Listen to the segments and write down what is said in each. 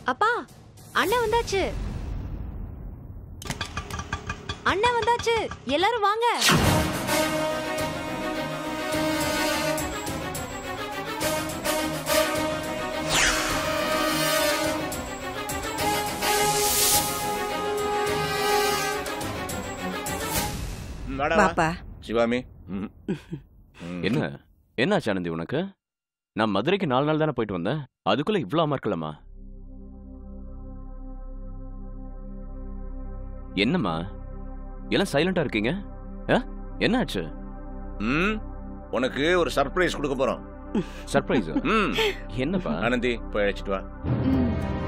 அப்பா அண்ணன் வந்தாச்சு அண்ணன் வந்தாச்சு எல்லாரும் வாங்க ம், வாடா வா. பாப்பா சிவாமி ம். ம். என்ன என்ன ஆச்சு ஆனந்தி உனக்கு நான் மதுரைக்கு நாலு நாள் தானே போயிட்டு வந்தேன் அதுக்குள்ள இவ்ளோ அமர்க்கலமா என்னம்மா எல்லாம் சைலண்டா இருக்கீங்க ஆ? என்ன ஆச்சு ம் உனக்கு ஒரு சர்ப்ரைஸ் கொடுக்க போறோம் சர்ப்ரைஸ் ம் என்னப்பா ஆனந்தி போய் அழைச்சிட்டு வா ம்.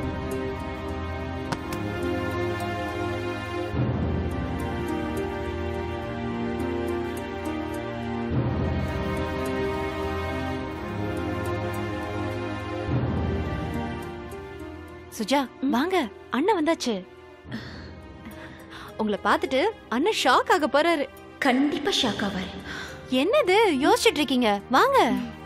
சுஜா வாங்க அண்ணன் வந்தாச்சு உங்களை பார்த்துட்டு அண்ணன் ஷாக் ஆக போறாரு கண்டிப்பா ஷாக் ஆவாரு என்னது யோசிச்சுட்டு இருக்கீங்க வாங்க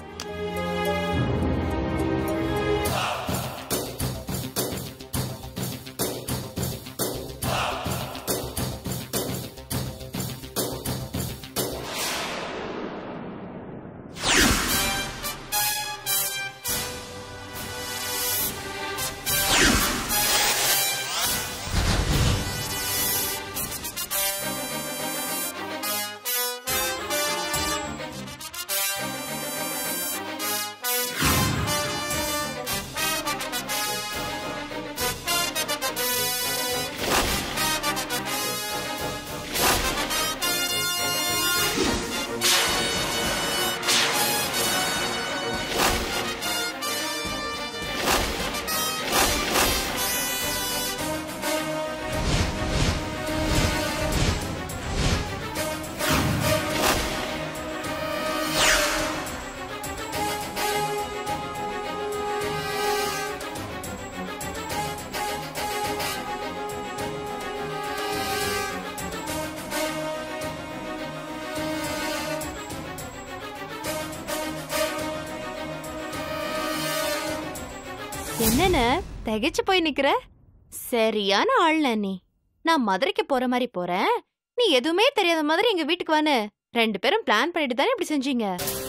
என்னென்ன திகைச்சு போய் நிக்கிற சரியான ஆள்ன நீ நான் மதுரைக்கு போற மாதிரி போறேன் நீ எதுவுமே தெரியாத மாதிரி எங்க வீட்டுக்கு வான்னு ரெண்டு பேரும் பிளான் பண்ணிட்டு தானே இப்படி செஞ்சீங்க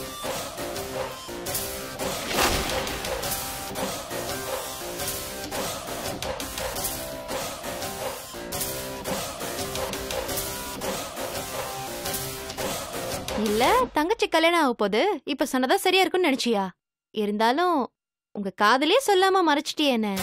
இல்ல தங்கச்சி கல்யாணம் ஆக போகுது இப்ப சொன்னதா சரியா இருக்கும்னு நினைச்சியா இருந்தாலும் உங்க காதலே சொல்லாம மறைச்சிட்டியே என்ன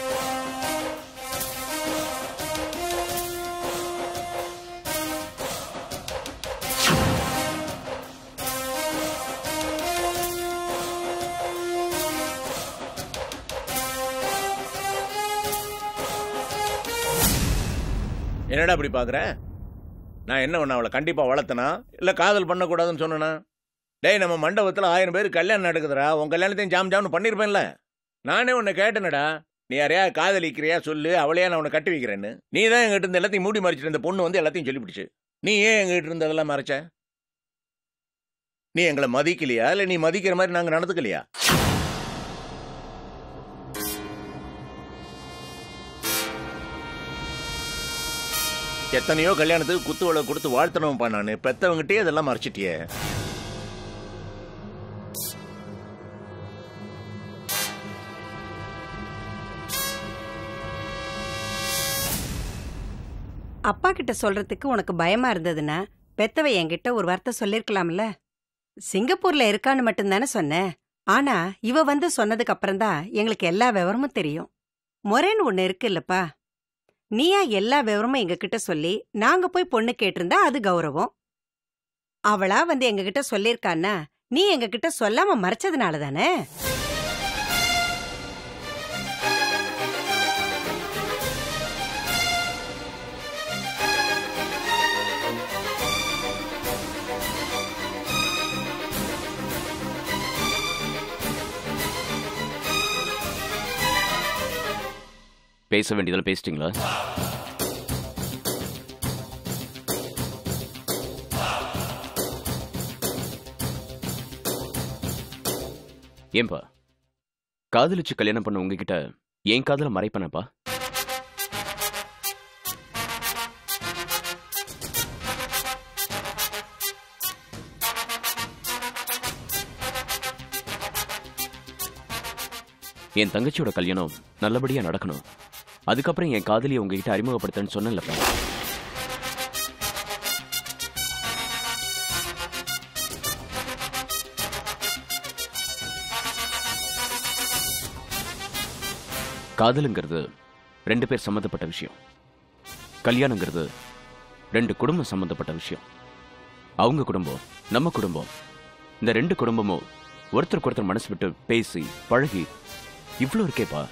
என்னடா இப்படி பாக்குற நான் என்ன பண்ண அவளை கண்டிப்பா வளர்த்தனா இல்ல காதல் பண்ணக்கூடாதுன்னு சொன்னனா டேய் நம்ம மண்டபத்துல ஆயிரம் பேர் கல்யாணம் நடக்குதுடா உன் கல்யாணத்தையும் ஜாம் ஜாம்னு பண்ணிருப்பேன்ல நானே உன்னை கேட்டேனடா நீ யாரையா காதலிக்கிறியா சொல்லு அவளையா நான் உன்னை கட்டி வைக்கிறேன்னு நீ தான் எங்கிட்ட இருந்து எல்லாத்தையும் மூடி மறைச்சிட்டு இந்த பொண்ணு வந்து எல்லாத்தையும் சொல்லிவிடுச்சு நீ ஏன் எங்கிட்ட இருந்து அதெல்லாம் மறைச்ச நீ எங்களை மதிக்கலையா இல்ல நீ மதிக்கிற மாதிரி நாங்க நடந்துக்கலையா எத்தனையோ கல்யாணத்துக்கு குத்து விளக்கு கொடுத்து வாழ்த்தணும்ப்பா நான் பெத்தவங்கிட்டே இதெல்லாம் மறைச்சிட்டியே அப்பா கிட்ட சொல்றதுக்கு உனக்கு பயமா இருந்ததுன்னா பெத்தவ என்கிட்ட ஒரு வார்த்தை சொல்லிருக்கலாம்ல சிங்கப்பூர்ல இருக்கான்னு மட்டும்தானே சொன்னேன் ஆனா இவ வந்து சொன்னதுக்கு அப்புறம்தான் எங்களுக்கு எல்லா விவரமும் தெரியும் முறைன்னு ஒண்ணு இருக்கு இல்லப்பா நீயா எல்லா விவரமும் எங்க கிட்ட சொல்லி நாங்க போய் பொண்ணு கேட்டிருந்தா அது கௌரவம் அவளா வந்து எங்க கிட்ட சொல்லிருக்கான்னா நீ எங்க கிட்ட சொல்லாம மறைச்சதுனால தானே பேச வேண்டியதில் பேசிட்டீங்களா ஏன்பா காதலிச்சு கல்யாணம் பண்ண உங்ககிட்ட என் காதல மறைப்பனப்பா என் தங்கச்சியோட கல்யாணம் நல்லபடியா நடக்கணும் அதுக்கப்புறம் என் காதலியை உங்ககிட்ட அறிமுகப்படுத்தன்னு சொன்னேன்லப்பா காதலுங்கிறது ரெண்டு பேர் சம்மந்தப்பட்ட விஷயம் கல்யாணங்கிறது ரெண்டு குடும்பம் சம்மந்தப்பட்ட விஷயம் அவங்க குடும்பம் நம்ம குடும்பம் இந்த ரெண்டு குடும்பமும் ஒருத்தருக்கு ஒருத்தர் மனசு விட்டு பேசி பழகி இவ்வளோ இருக்கேப்பா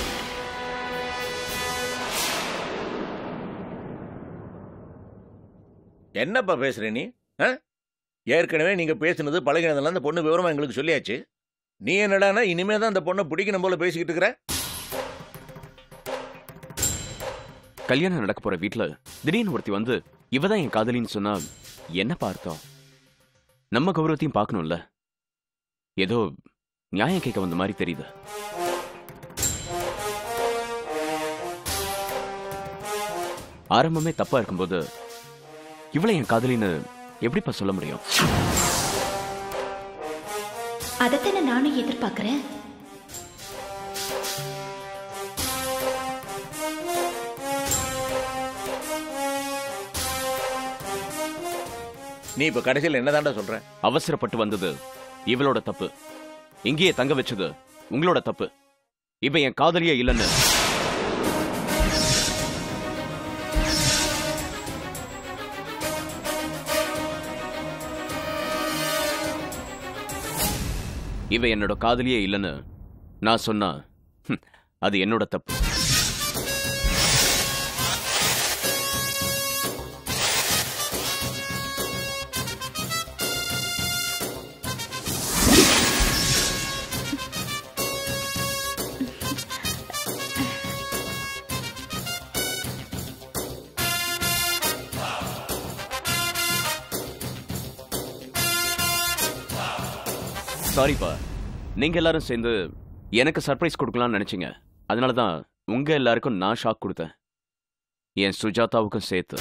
என்னப்பா பேசுற நீ ஆ? ஏற்கனவே நீங்க பேசுனது பழகினதெல்லாம் அந்த பொண்ணு விவரமா எங்களுக்கு சொல்லியாச்சு நீ என்னடான்னா இனிமே தான் அந்த பொண்ணை பிடிக்கணும் போல பேசிக்கிட்டு இருக்கிற கல்யாணம் நடக்க போற வீட்ல திடீர்னு ஒருத்தி வந்து இவ தான் என் காதலின்னு சொன்னா என்ன பார்த்தோம் நம்ம கௌரவத்தையும் பார்க்கணும்ல ஏதோ நியாயம் கேட்க வந்த மாதிரி தெரியுது ஆரம்பமே தப்பா இருக்கும்போது இவளை என் காதலின்னு எப்படிப்பா சொல்ல முடியும் அதைத்தானே நானும் எதிர்பார்க்கிறேன் நீ இப்ப கடைசியில் என்னதான்டா சொல்ற அவசரப்பட்டு வந்தது இவளோட தப்பு இங்கேயே தங்க வச்சது உங்களோட தப்பு இப்ப என் காதலியே இல்லைன்னு இவ என்னோட காதலியே இல்லைன்னு நான் சொன்னா ஹம், அது என்னோட தப்பு சாரிப்பா நீங்க எல்லாரும் சேர்ந்து எனக்கு சர்ப்ரைஸ் கொடுக்கலாம்னு நினைச்சீங்க அதனால தான் உங்க எல்லாருக்கும் நான் ஷாக் கொடுத்தேன் என் சுஜாதாவுக்கும் சேர்த்து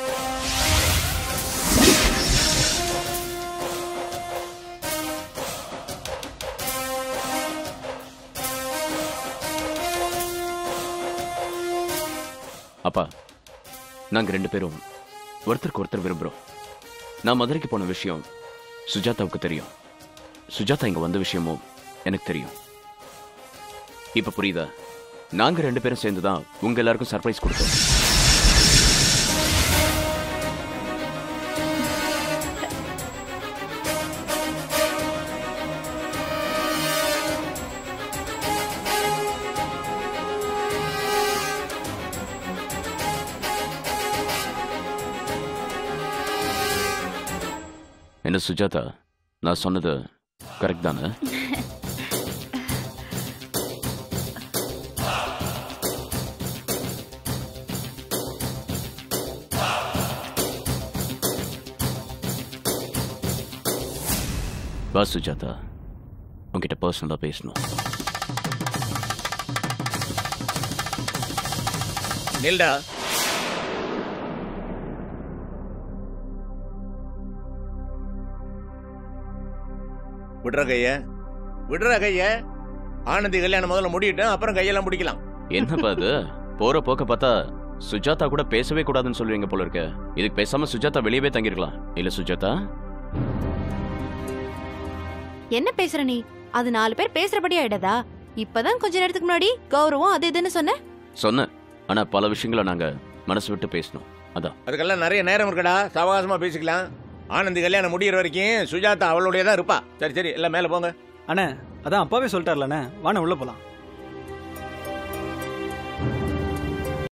அப்பா நாங்க ரெண்டு பேரும் ஒருத்தருக்கு ஒருத்தர் விரும்புறோம் நான் மதுரைக்கு போன விஷயம் சுஜாதாவுக்கு தெரியும் சுஜாதா இங்க வந்த விஷயமும் எனக்கு தெரியும் இப்ப புரியுதா நாங்க ரெண்டு பேரும் சேர்ந்து தான் உங்க எல்லாருக்கும் சர்ப்ரைஸ் கொடுத்தோம் என்ன சுஜாதா நான் சொன்னது கரெக்ட் தானே வா சுஜாதா உன்கிட்ட பர்சனலா பேசணும் நில்டா விடுற கைய விடுற கைய ஆனந்தி கல்யாணம் முதல்ல முடியட்டும் அப்புறம் கையெல்லாம் பிடிக்கலாம் என்னப்பா அது போற போக்க பார்த்தா சுஜாதா கூட பேசவே கூடாதுன்னு சொல்லுவீங்க போல இருக்க இதுக்கு பேசாம சுஜாதா வெளியவே தங்கிருக்கலாம் இல்ல சுஜாதா என்ன பேசுற நீ அது நாலு பேர் பேசுறபடி ஆயிடதா இப்பதான் கொஞ்ச நேரத்துக்கு முன்னாடி கௌரவம் அது இதுன்னு சொன்ன சொன்னேன் ஆனா பல விஷயங்களை நாங்க மனசு விட்டு பேசணும் அதான் அதுக்கெல்லாம் நிறைய நேரம் இருக்குடா சவகாசமா பேசிக்கலாம் ஆனந்தி கல்யாணம் முடியிற வரைக்கும் சுஜாதா அவளுடைய தான் இருப்பா சரி சரி எல்லாம் மேல போங்க அண்ணே அதான் அப்பாவே சொல்லிட்டார்லண்ணே வாண்ணே உள்ள போலாம்